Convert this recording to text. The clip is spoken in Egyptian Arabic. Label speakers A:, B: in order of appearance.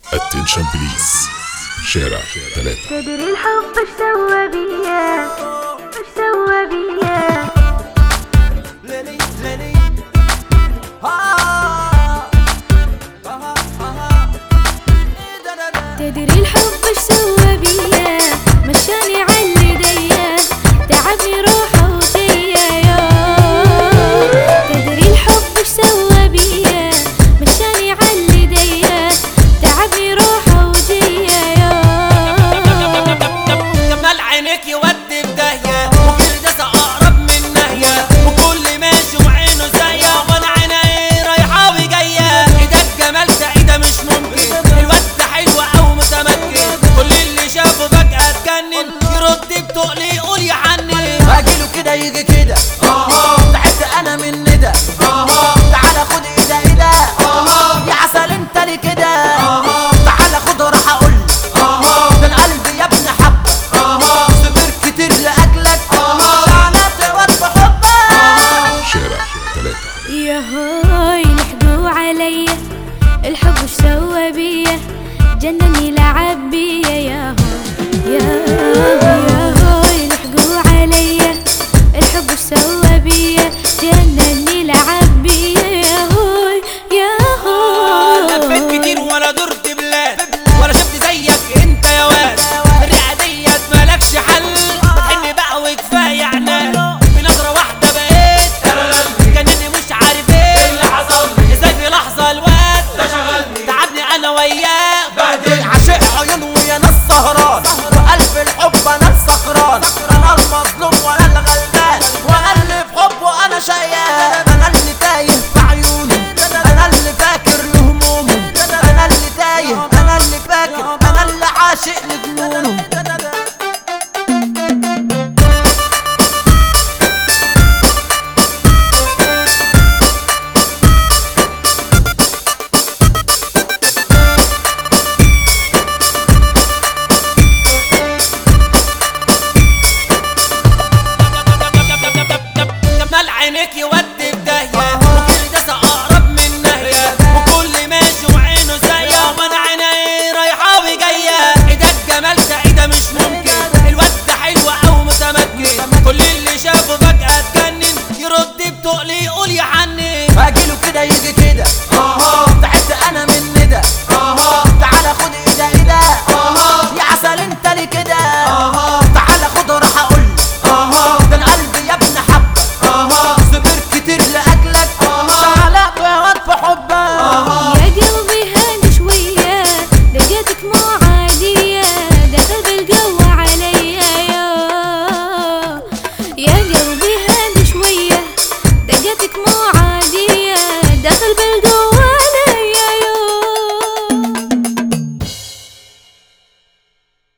A: اتنشن بليز شارع ثلاثة
B: تدري الحب ايش سوى بيا ايش سوى بيا
C: ليلي ليلي آه آه آه دا دا دا.
B: تدري الحب ايش سوى بيا مشاني على ايديا تعبني روحه وجيا يا تدري الحب ايش سوى بيا مشاني على ايديا تعبني روحه وجيا يا
C: جمال عينيك يودي في داهية وكرداسة أقرب من نهية وكل ماشي وعينه زاية وأنا عيني رايحة وجاية إيدك جمال سعيدة مش ممكن الواد ده حلو أو متمكن كل اللي شافه فجأة اتجنن يرد بتقل يقول يحنن أجيله كده يجي كده تعبت أنا من ندى تعالى خد إيده إيده يا عسل أنت ليه كده تعالى خد وراح أقول ده القلب يا ابن حبة صبر كتير لأجلك تعالى تود بحبك
A: شارع ثلاثة
B: يا هاي لحقوا عليا الحب ايش سوى بيا جنني لعب بيا يا هاي يا هاي يا هاي لحقوا عليا الحب ايش سوى بيا جنني لعب بيا يا هاي يا
C: لفيت
B: هاي
C: كتير ولا درت بلاد ولا شفت زيك انت يا واد الريحه ديت مالكش حل بتحني بقى وكفايه عناد بنظره واحده بقيت كانني مش عارف ايه اللي حصل ازاي في لحظه الواد ده شغلني تعبني انا وياه بهدل عشق عيون ويا ناس سهران وقلب الحب انا السكران انا المظلوم وانا الغلبان وانا اللي في حبه انا شيان انا اللي تايه في عيونه انا اللي فاكر له همومه انا اللي تايه انا اللي فاكر انا اللي عاشق